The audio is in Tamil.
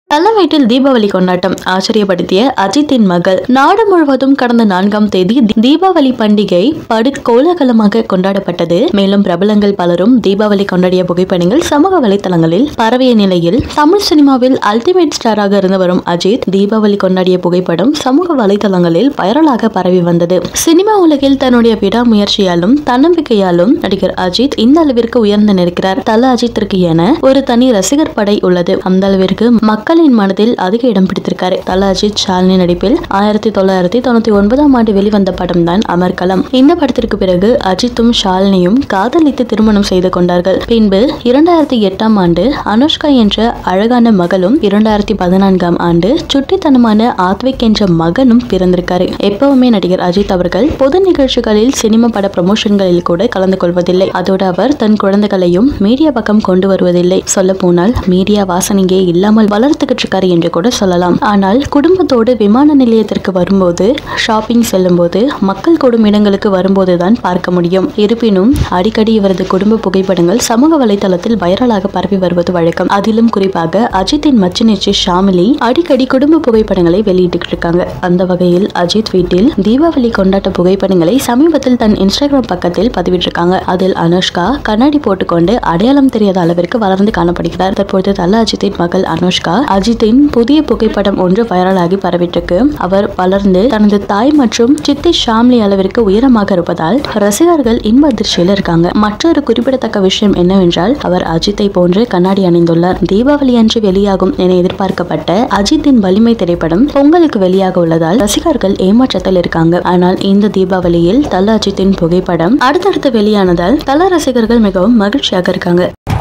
தல வீட்டில் தீபாவளி கொண்டாட்டம் ஆச்சரியப்படுத்திய அஜித்தின் மகள் நாடு முழுவதும் கடந்த நான்காம் தேதி தி- தீபாவளி பண்டிகை படு கோலாகலமாக கொண்டாடப்பட்டது மேலும் பிரபலங்கள் பலரும் தீபாவளி கொண்டாடிய புகைப்படங்கள் சமூக வலைத்தளங்களில் பரவிய நிலையில் தமிழ் சினிமாவில் அல்டிமேட் ஸ்டாராக இருந்து வரும் அஜித் தீபாவளி கொண்டாடிய புகைப்படம் சமூக வலைத்தளங்களில் வைரலாக பரவி வந்தது சினிமா உலகில் தன்னுடைய விடாமுயற்சியாலும் தன்னம்பிக்கையாலும் நடிகர் அஜித் இந்த அளவிற்கு உயர்ந்து நிற்கிறார் தல அஜித்திற்கு என ஒரு தனி ரசிகர் படை உள்ளது அந்த அளவிற்கு மக்களின் மனதில் அதிக இடம் பிடித்திருக்காரு தல அஜித் ஷாலினி நடிப்பில் ஆயிரத்தி தொள்ளாயிரத்தி தொண்ணூத்தி ஒன்பதாம் ஆண்டு வெளிவந்த படம் தான் அமர்கலம் இந்த படத்திற்கு பிறகு அஜித்தும் ஷாலினியும் காதலித்து திருமணம் செய்து கொண்டார்கள் பின்பு இரண்டாயிரத்தி எட்டாம் ஆண்டு அனுஷ்கா என்ற அழகான மகளும் இரண்டாயிரத்தி பதினான்காம் ஆண்டு சுட்டித்தனமான ஆத்விக் என்ற மகனும் பிறந்திருக்காரு எப்பவுமே நடிகர் அஜித் அவர்கள் பொது நிகழ்ச்சிகளில் சினிமா பட ப்ரமோஷன்களில் கூட கலந்து கொள்வதில்லை அதோடு அவர் தன் குழந்தைகளையும் மீடியா பக்கம் கொண்டு வருவதில்லை சொல்ல போனால் மீடியா வாசனையே இல்லாமல் வளர்த்துக்கிட்டு இருக்காரு என்று கூட சொல்லலாம் ஆனால் குடும்பத்தோடு விமான நிலையத்திற்கு வரும்போது ஷாப்பிங் செல்லும்போது மக்கள் கூடும் இடங்களுக்கு வரும்போது தான் பார்க்க முடியும் இருப்பினும் அடிக்கடி இவரது குடும்ப புகைப்படங்கள் சமூக வலைதளத்தில் வைரலாக பரவி வருவது வழக்கம் அதிலும் குறிப்பாக அஜித்தின் மச்சினிச்சி ஷாமிலி அடிக்கடி குடும்ப புகைப்படங்களை வெளியிட்டு இருக்காங்க அந்த வகையில் அஜித் வீட்டில் தீபாவளி கொண்டாட்ட புகைப்படங்களை சமீபத்தில் தன் இன்ஸ்டாகிராம் பக்கத்தில் பதிவிட்டிருக்காங்க அதில் அனுஷ்கா கண்ணாடி போட்டுக்கொண்டு அடையாளம் தெரியாத அளவிற்கு வளர்ந்து காணப்படுகிறார் தற்போது தல அஜித்தின் மகள் அனுஷ்கா அஜித்தின் புதிய புகைப்படம் ஒன்று வைரலாகி பரவிட்டிருக்கு அவர் வளர்ந்து தனது தாய் மற்றும் சித்தி ஷாம்லி அளவிற்கு உயரமாக இருப்பதால் ரசிகர்கள் இன்ப அதிர்ச்சியில் இருக்காங்க மற்றொரு குறிப்பிடத்தக்க விஷயம் என்னவென்றால் அவர் அஜித்தை போன்று கண்ணாடி அணிந்துள்ளார் தீபாவளி அன்று வெளியாகும் என எதிர்பார்க்கப்பட்ட அஜித்தின் வலிமை திரைப்படம் பொங்கலுக்கு வெளியாக உள்ளதால் ரசிகர்கள் ஏமாற்றத்தில் இருக்காங்க ஆனால் இந்த தீபாவளியில் தல அஜித்தின் புகைப்படம் அடுத்தடுத்து வெளியானதால் தல ரசிகர்கள் மிகவும் மகிழ்ச்சியாக இருக்காங்க